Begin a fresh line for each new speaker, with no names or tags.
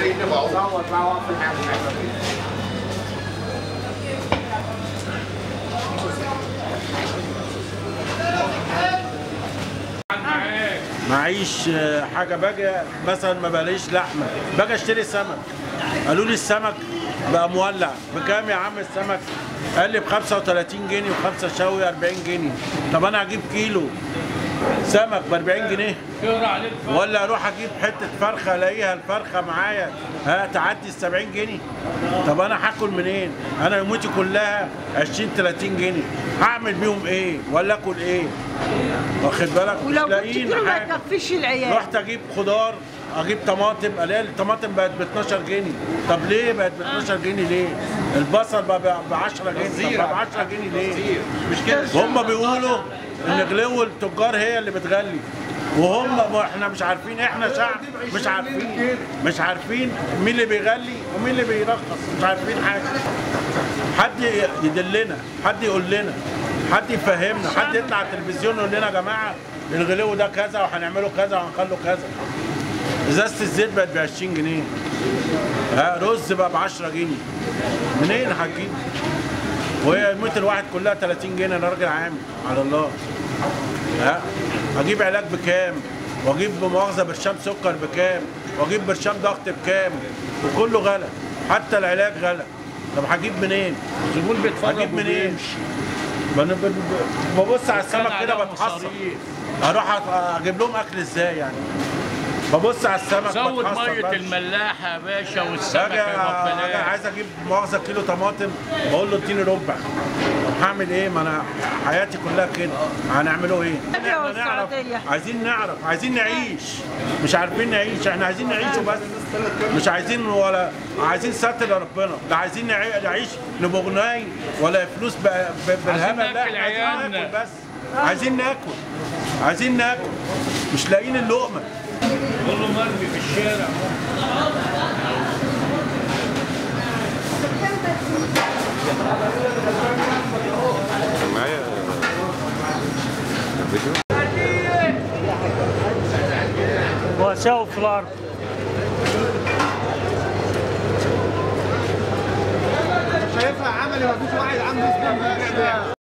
صوت بقى وقف الحاجة بتاعتها.
معيش آه، حاجه باجي مثلا ما بلاقيش لحمه باجي اشتري سمك قالوا لي السمك بقى مولع بكام يا عم السمك قال لي ب 35 جنيه وخمسه شوي 40 جنيه طب انا هجيب كيلو سمك ب 40 جنيه ولا اروح اجيب حته فرخه الاقيها الفرخه معايا ها تعدي ال 70 جنيه طب انا هاكل منين؟ انا يوميتي كلها 20 30 جنيه هعمل بيهم ايه؟ ولا اكل ايه؟ واخد بالك؟ مش
ولو جبت
لاقيين
كيلو ما
حاجة.
يكفيش العيال
رحت اجيب خضار اجيب طماطم الاقي الطماطم بقت ب 12 جنيه طب ليه بقت ب 12 جنيه ليه البصل بقى ب 10 جنيه طب ب 10 جنيه ليه
مش كده
هم بيقولوا ان غلو التجار هي اللي بتغلي وهم ما احنا مش عارفين احنا شعب مش عارفين مش عارفين مين اللي بيغلي ومين اللي بيرخص مش عارفين حاجه حد يدلنا حد يقول لنا حد يفهمنا حد يطلع على التلفزيون يقول لنا يا جماعه الغلو ده كذا وهنعمله كذا وهنخليه كذا ازازه الزيت بقت ب 20 جنيه ها رز بقى ب 10 جنيه منين هتجيب وهي المتر الواحد كلها 30 جنيه انا راجل عامل على الله ها اجيب علاج بكام واجيب بمؤاخذه برشام سكر بكام واجيب برشام ضغط بكام وكله غلا حتى العلاج غلا طب هجيب منين؟
الزبون بيتفرج
هجيب منين؟
وبيمشي.
بن- ب- ب- ببص على السمك كده
عليها
بتحصل
مصاريف.
اروح أ- اجيب لهم اكل ازاي يعني؟ ببص على السمك
زود
بتحصل
ميه
بمشي.
الملاحه يا باشا والسمك
اجي
يبقى
أجي
ببلاش
عايز اجيب مؤاخذه كيلو طماطم بقول له اديني ربع طب هعمل ايه ما انا حياتي كلها كده هنعمله ايه
أجي
احنا نعرف
والسعودية.
عايزين نعرف عايزين نعيش مش عارفين نعيش احنا عايزين نعيش وبس مش عايزين ولا عايزين ستر ربنا لا عايزين نعي- نعيش نبقى غناي ولا فلوس ب- ب- بالهبل ده
ناكل
احنا عايزين
عيالنا.
ناكل بس عايزين ناكل عايزين ناكل مش لاقيين اللقمه
كله مرمي في الشارع
معايا فيديو
واسعوا في الارض
شايفها عملي مفيش واحد عنده سنين بيبيع ده